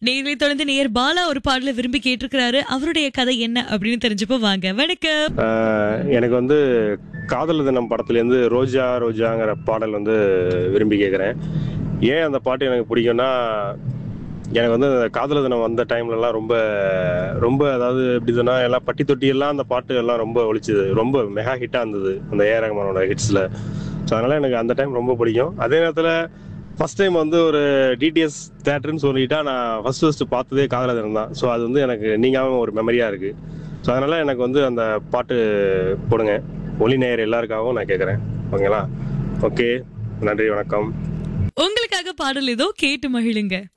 நேர்களை தொடர்ந்து நேர் பாலா ஒரு பாடல விரும்பி கேட்டிருக்கிறாரு அவருடைய கதை என்ன அப்படின்னு தெரிஞ்சப்போ வாங்க வணக்கம் ஆஹ் எனக்கு வந்து காதல் தினம் படத்துலேருந்து ரோஜா ரோஜாங்கிற பாடல் வந்து விரும்பி கேட்குறேன் ஏன் அந்த பாட்டு எனக்கு பிடிக்கும்னா எனக்கு வந்து அந்த காதல் தினம் வந்த டைம்லலாம் ரொம்ப ரொம்ப அதாவது எப்படி சொன்னா எல்லாம் பட்டி தொட்டி எல்லாம் அந்த பாட்டு எல்லாம் ரொம்ப ஒழிச்சுது ரொம்ப மெகா ஹிட்டாக இருந்தது அந்த ஏ ரஹ்மானோட ஹிட்ஸில் ஸோ அதனால் எனக்கு அந்த டைம் ரொம்ப பிடிக்கும் அதே நேரத்தில் ஃபர்ஸ்ட் டைம் வந்து ஒரு டிடிஎஸ் தேட்டர்னு சொல்லிட்டா நான் ஃபர்ஸ்ட் ஃபர்ஸ்ட் பார்த்ததே காதல் தினம் தான் ஸோ அது வந்து எனக்கு நீங்காம ஒரு மெமரியாக இருக்குது ஸோ அதனால் எனக்கு வந்து அந்த பாட்டு போடுங்க ஒளி நேயர் எல்லாருக்காகவும் நான் கேட்குறேன் ஓகேங்களா ஓகே நன்றி வணக்கம் உங்களுக்காக பாடல் ஏதோ கேட்டு மகிழுங்க